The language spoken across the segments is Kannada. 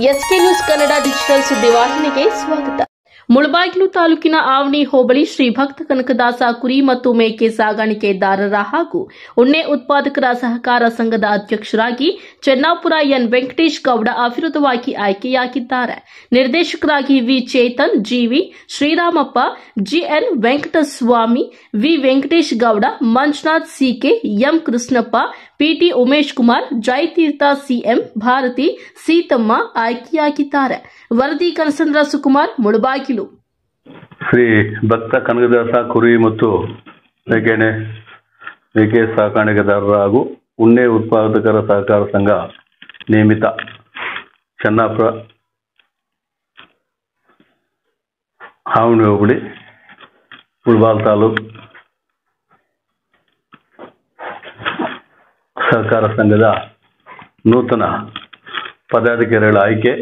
ಎಸ್ಕೆ ನ್ಯೂಸ್ ಕನ್ನಡ ಡಿಜಿಟಲ್ ಸುದ್ದಿವಾಹಿನಿಗೆ ಸ್ವಾಗತ ಮುಳಬಾಗಿಲು ತಾಲೂಕಿನ ಆವಣಿ ಹೋಬಳಿ ಶ್ರೀ ಭಕ್ತ ಕನಕದಾಸ ಕುರಿ ಮತ್ತು ಮೇಕೆ ಸಾಗಾಣಿಕೆದಾರರ ಹಾಗೂ ಉಣ್ಣೆ ಉತ್ಪಾದಕರ ಸಹಕಾರ ಸಂಘದ ಅಧ್ಯಕ್ಷರಾಗಿ ಚೆನ್ನಾಪುರ ಎನ್ ವೆಂಕಟೇಶ್ ಗೌಡ ಅವಿರೋಧವಾಗಿ ಆಯ್ಕೆಯಾಗಿದ್ದಾರೆ ನಿರ್ದೇಶಕರಾಗಿ V Chetan GV Sriramappa GN Venkataswamy V Venkatesh Gowda Manjunath CK M Krishnappa PT Umesh Kumar Jayatheertha CM Bharathi Seethamma ಆಯ್ಕೆಯಾಗಿದ್ದಾರೆ ವರದಿ ಕನಸಂದ್ರ ಸುಕುಮಾರ್ ಮುಳಬಾಗಿಲು ಶ್ರೀ ಭಕ್ತ ಕನಕದಾಸ ಕುರಿ ಮತ್ತು ಮೇಕೆನೆ ಮೇಕೆ ಸಾಕಾಣಿಕೆದಾರರ ಹಾಗೂ ಉಣ್ಣೆ ಉತ್ಪಾದಕರ ಸಹಕಾರ ಸಂಘ ನೇಮಿತ ಚೆನ್ನಾಪುರ ಹಾವಣಿ ಹೋಬಳಿ ಮುಳಬಾಲ್ ತಾಲೂಕು ಸಹಕಾರ ಸಂಘದ ನೂತನ ಪದಾಧಿಕಾರಿಗಳ ಆಯ್ಕೆ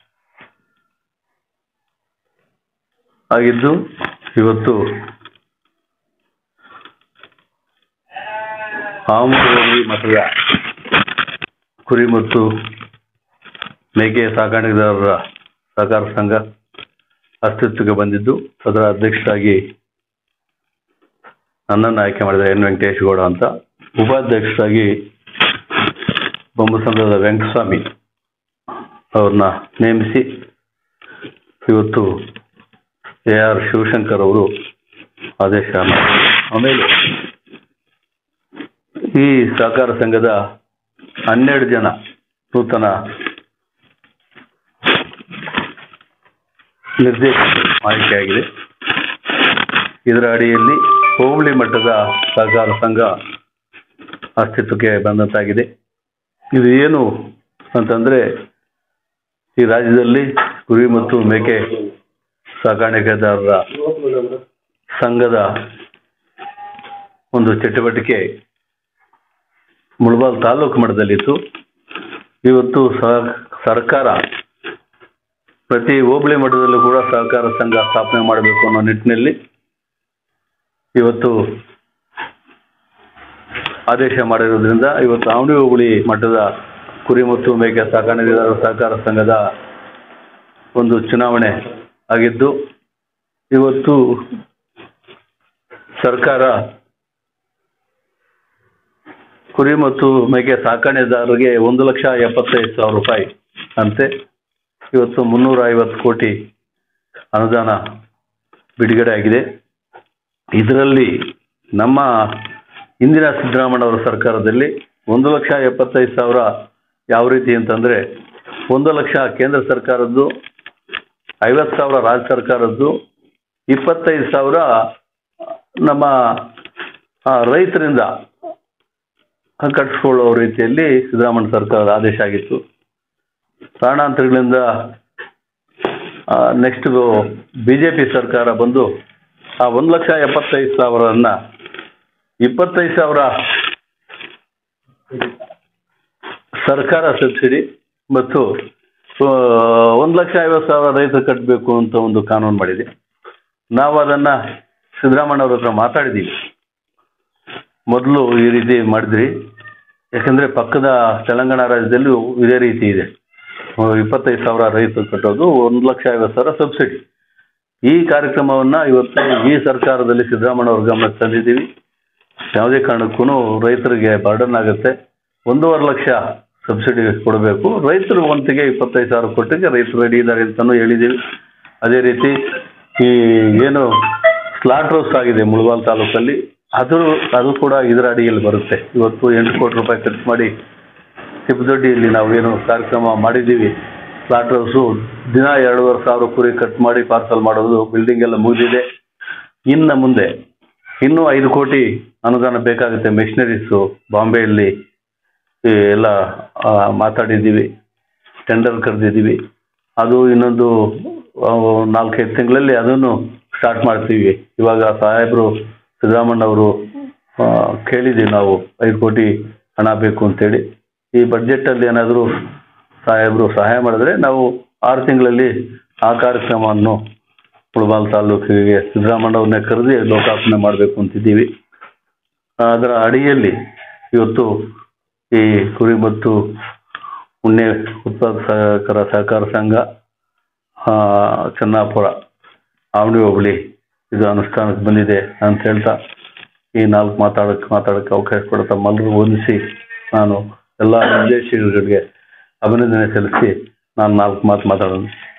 ಆಗಿದ್ದು ಇವತ್ತು ಆಮೂರಲ್ಲಿ ಮಠದ ಕುರಿ ಮತ್ತು ಮೇಕೆ ಸಾಕಾಣಿಕೆದಾರರ ಸಹಕಾರ ಸಂಘ ಅಸ್ತಿತ್ವಕ್ಕೆ ಬಂದಿದ್ದು ಅದರ ಅಧ್ಯಕ್ಷರಾಗಿ ನನ್ನನ್ನು ಆಯ್ಕೆ ಮಾಡಿದ ಎನ್ ವೆಂಕಟೇಶ್ ಗೌಡ ಅಂತ ಉಪಾಧ್ಯಕ್ಷರಾಗಿ ಬೊಮ್ಮಸಂದ್ರದ ವೆಂಕಟಸ್ವಾಮಿ ಅವ್ರನ್ನ ನೇಮಿಸಿ ಇವತ್ತು ಎ ಆರ್ ಶಿವಶಂಕರ್ ಅವರು ಆದೇಶ ಮಾಡಿದ್ರು. ಆಮೇಲೆ ಈ ಸಹಕಾರ ಸಂಘದ ಹನ್ನೆರಡು ಜನ ನೂತನ ನಿರ್ದೇಶಕರು ಆಯ್ಕೆಯಾಗಿದೆ ಇದರ ಅಡಿಯಲ್ಲಿ ಹೋಬಳಿ ಮಟ್ಟದ ಸಹಕಾರ ಸಂಘ ಅಸ್ತಿತ್ವಕ್ಕೆ ಬಂದಂತಾಗಿದೆ ಇದು ಏನು ಅಂತಂದ್ರೆ ಈ ರಾಜ್ಯದಲ್ಲಿ ಕುರಿ ಮತ್ತು ಮೇಕೆ ಸಾಕಾಣಿಕೆದಾರರ ಸಂಘದ ಒಂದು ಚಟುವಟಿಕೆ ಮುಳಬಾಲ್ ತಾಲೂಕು ಮಟ್ಟದಲ್ಲಿತ್ತು ಇವತ್ತು ಸಹ ಸರ್ಕಾರ ಪ್ರತಿ ಹೋಬಳಿ ಮಟ್ಟದಲ್ಲೂ ಕೂಡ ಸಹಕಾರ ಸಂಘ ಸ್ಥಾಪನೆ ಮಾಡಬೇಕು ಅನ್ನೋ ನಿಟ್ಟಿನಲ್ಲಿ ಇವತ್ತು ಆದೇಶ ಮಾಡಿರೋದ್ರಿಂದ ಇವತ್ತು ಆವಣಿ ಹೋಬಳಿ ಮಟ್ಟದ ಕುರಿ ಮತ್ತು ಮೇಕೆ ಸಾಕಾಣಿಕೆದಾರರ ಸಹಕಾರ ಸಂಘದ ಒಂದು ಚುನಾವಣೆ ಆಗಿದ್ದು ಇವತ್ತು ಸರ್ಕಾರ ಕುರಿ ಮತ್ತು ಮೇಕೆ ಸಾಕಾಣೆದಾರರಿಗೆ ಒಂದು ಲಕ್ಷ ಎಪ್ಪತ್ತೈದು ಸಾವಿರ ರೂಪಾಯಿ ಅಂತೆ ಇವತ್ತು ಮುನ್ನೂರ ಐವತ್ತು ಕೋಟಿ ಅನುದಾನ ಬಿಡುಗಡೆ ಆಗಿದೆ ಇದರಲ್ಲಿ ನಮ್ಮ ಇಂದಿನ ಸಿದ್ದರಾಮಯ್ಯನವರ ಸರ್ಕಾರದಲ್ಲಿ ಒಂದು ಲಕ್ಷ ಎಪ್ಪತ್ತೈದು ಸಾವಿರ ಯಾವ ರೀತಿ ಅಂತಂದರೆ ಒಂದು ಲಕ್ಷ ಕೇಂದ್ರ ಸರ್ಕಾರದ್ದು ಐವತ್ತು ಸಾವಿರ ರಾಜ್ಯ ಸರ್ಕಾರದ್ದು ಇಪ್ಪತ್ತೈದು ಸಾವಿರ ನಮ್ಮ ಆ, ರೈತರಿಂದ ಕಟ್ಟಿಸ್ಕೊಳ್ಳೋ ರೀತಿಯಲ್ಲಿ ಸಿದ್ದರಾಮಯ್ಯ ಸರ್ಕಾರದ ಆದೇಶ ಆಗಿತ್ತು ಕಾರಣಾಂತರಗಳಿಂದ ನೆಕ್ಸ್ಟ್ ಬಿ ಜೆ ಪಿ ಸರ್ಕಾರ ಬಂದು ಆ ಒಂದು ಲಕ್ಷ ಎಪ್ಪತ್ತೈದು ಸಾವಿರನ್ನ ಇಪ್ಪತ್ತೈದು ಸಾವಿರ ಸರ್ಕಾರ ಸಬ್ಸಿಡಿ ಮತ್ತು ಒಂದು ಲಕ್ಷ ಐವತ್ತು ಸಾವಿರ ರೈತರು ಕಟ್ಟಬೇಕು ಅಂತ ಒಂದು ಕಾನೂನು ಮಾಡಿದೆ ನಾವು ಅದನ್ನ ಸಿದ್ದರಾಮಯ್ಯ ಅವ್ರ ಹತ್ರ ಮಾತಾಡಿದ್ದೀವಿ ಮೊದಲು ಈ ರೀತಿ ಮಾಡಿದ್ರಿ ಯಾಕಂದ್ರೆ ಪಕ್ಕದ ತೆಲಂಗಾಣ ರಾಜ್ಯದಲ್ಲೂ ಇದೇ ರೀತಿ ಇದೆ ಅಹ್ ಇಪ್ಪತ್ತೈದು ಸಾವಿರ ರೈತರು ಕಟ್ಟೋದು ಒಂದು ಲಕ್ಷ ಐವತ್ತು ಸಾವಿರ ಸಬ್ಸಿಡಿ ಈ ಕಾರ್ಯಕ್ರಮವನ್ನ ಇವತ್ತು ಈ ಸರ್ಕಾರದಲ್ಲಿ ಸಿದ್ದರಾಮಯ್ಯ ಅವ್ರ ಗಮನಕ್ಕೆ ತಂದಿದ್ದೀವಿ ಯಾವುದೇ ಕಾರಣಕ್ಕೂ ರೈತರಿಗೆ ಬರ್ಡನ್ ಆಗುತ್ತೆ ಒಂದೂವರೆ ಲಕ್ಷ ಸಬ್ಸಿಡಿ ಕೊಡಬೇಕು ರೈತರು ಒಂತಿಗೆ ಇಪ್ಪತ್ತೈದು ಸಾವಿರ ಕೊಟ್ಟಿಗೆ ರೈತರು ರೆಡಿ ಇದ್ದಾರೆ ಅಂತಲೂ ಹೇಳಿದ್ದೀವಿ ಅದೇ ರೀತಿ ಈ ಏನು ಸ್ಲಾಟ್ ಹೌಸ್ ಆಗಿದೆ ಮುಳಬಾಲ್ ತಾಲೂಕಲ್ಲಿ ಅದು ಅದು ಕೂಡ ಇದರ ಅಡಿಯಲ್ಲಿ ಬರುತ್ತೆ ಇವತ್ತು ಎಂಟು ಕೋಟಿ ರೂಪಾಯಿ ಖರ್ಚು ಮಾಡಿ ತಿಪ್ಪದೊಡ್ಡಿಯಲ್ಲಿ ನಾವು ಏನು ಕಾರ್ಯಕ್ರಮ ಮಾಡಿದ್ದೀವಿ ಸ್ಲಾಟ್ ಹೌಸು ದಿನ ಎರಡೂವರೆ ಸಾವಿರ ಕುರಿ ಕಟ್ ಮಾಡಿ ಪಾರ್ಸಲ್ ಮಾಡೋದು ಬಿಲ್ಡಿಂಗ್ ಎಲ್ಲ ಮುಗಿದಿದೆ ಇನ್ನು ಮುಂದೆ ಇನ್ನೂ ಐದು ಕೋಟಿ ಅನುದಾನ ಬೇಕಾಗುತ್ತೆ ಮೆಷಿನರೀಸು ಬಾಂಬೆಯಲ್ಲಿ ಈ ಎಲ್ಲ ಆ, ಮಾತಾಡಿದ್ದೀವಿ ಟೆಂಡರ್ ಕರೆದಿದ್ದೀವಿ ಅದು ಇನ್ನೊಂದು ಆ, ನಾಲ್ಕೈದು ತಿಂಗಳಲ್ಲಿ ಅದನ್ನು ಸ್ಟಾರ್ಟ್ ಮಾಡ್ತೀವಿ ಇವಾಗ ಸಾಹೇಬರು ಸಿದ್ದರಾಮಣ್ಣ ಅವರು ಆ, ಕೇಳಿದ್ದೀವಿ ನಾವು ಐದು ಕೋಟಿ ಹಣ ಬೇಕು ಅಂತೇಳಿ ಈ ಬಡ್ಜೆಟಲ್ಲಿ ಏನಾದರೂ ಸಾಹೇಬರು ಸಹಾಯ ಮಾಡಿದ್ರೆ ನಾವು ಆರು ತಿಂಗಳಲ್ಲಿ ಆ ಕಾರ್ಯಕ್ರಮವನ್ನು ಮುಳಬಾಲ್ ತಾಲೂಕಿಗೆ ಸಿದ್ದರಾಮಣ್ಣ ಅವ್ರನ್ನೇ ಕರೆದಿ ಲೋಕಾರ್ಪಣೆ ಮಾಡಬೇಕು ಅಂತಿದ್ದೀವಿ ಅದರ ಅಡಿಯಲ್ಲಿ ಇವತ್ತು ಈ ಕುರಿ ಮತ್ತು ಉಣ್ಣೆ ಉತ್ಪಾದಕರ ಸಹಕಾರ ಸಂಘ ಆ, ಚೆನ್ನಾಪುರ ಆವಣಿ ಹೋಬಳಿ ಇದು ಅನುಷ್ಠಾನಕ್ಕೆ ಬಂದಿದೆ ಅಂತ ಹೇಳ್ತಾ ಈ ನಾಲ್ಕು ಮಾತಾಡಕ್ಕೆ ಮಾತಾಡಕ್ಕೆ ಅವಕಾಶ ಕೊಡ ತಮ್ಮೆಲ್ಲರೂ ವಂದಿಸಿ ನಾನು ಎಲ್ಲ ನಿರ್ದೇಶಕರಿಗೆ ಅಭಿನಂದನೆ ಸಲ್ಲಿಸಿ ನಾನು ನಾಲ್ಕು ಮಾತು ಮಾತಾಡೋಣ